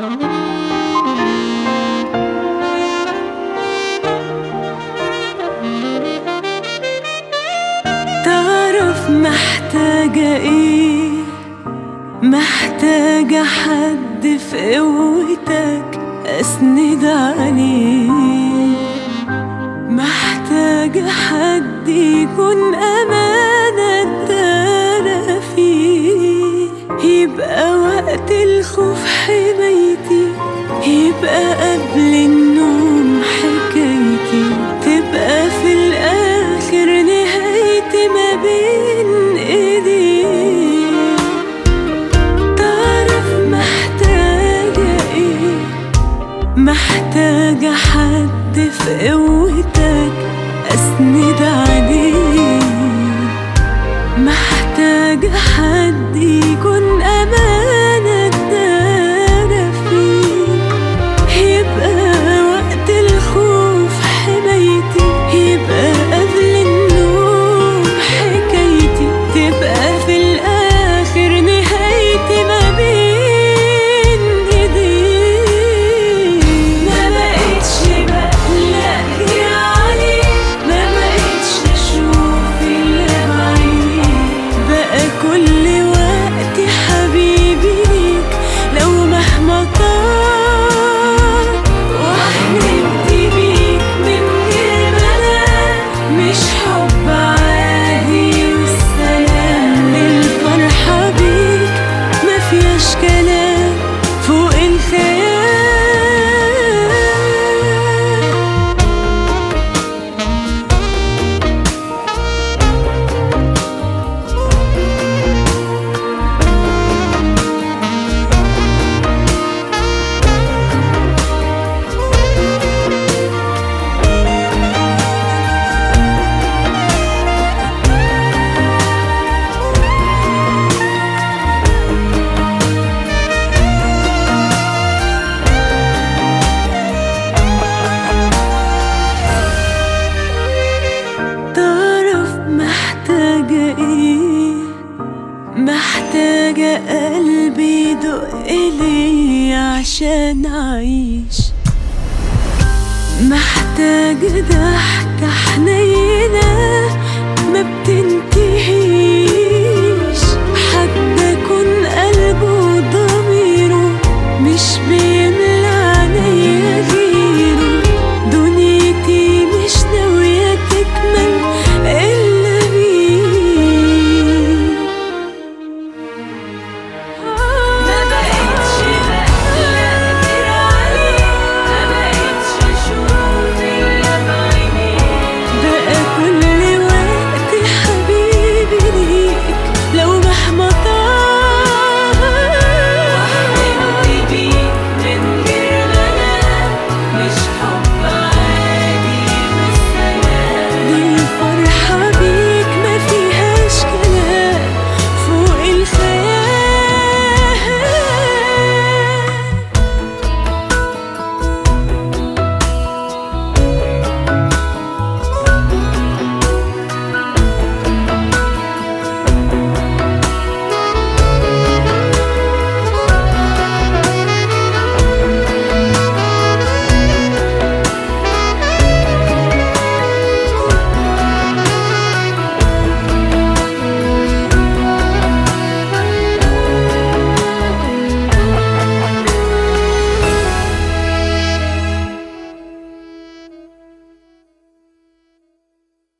تعرف محتاجة ايه محتاجة حد في قوتك اسند عليه محتاجة حد يكون أمانة اتدارى فيه يبقى وقت الخوف حمايتي يبقى قبل النوم حكايتي تبقى في الآخر نهايتي ما بين ايديه تعرف محتاجة ايه محتاجة حد في قوتك أسند عليه محتاجة حد يكون أمانة اتدارى فيه يبقى وقت الخوف حمايتي يبقى قبل النوم حكايتي تبقى في الآخر نهايتي ما بين ايديه ما بقتش بقلق يعني ما بقتش اشوف الا بعيني بقى كل وقتي حبيبي ليك لو مهما طال وحلمت بيك من غير منام مش حب عادي والسلام الفرحة بيك ما فيهاش كلام فوق الخيال تعرف محتاجة ايه محتاجة قلبي يدق لي عشان أعيش محتاجة ضحكة حنينة ما بتنتهي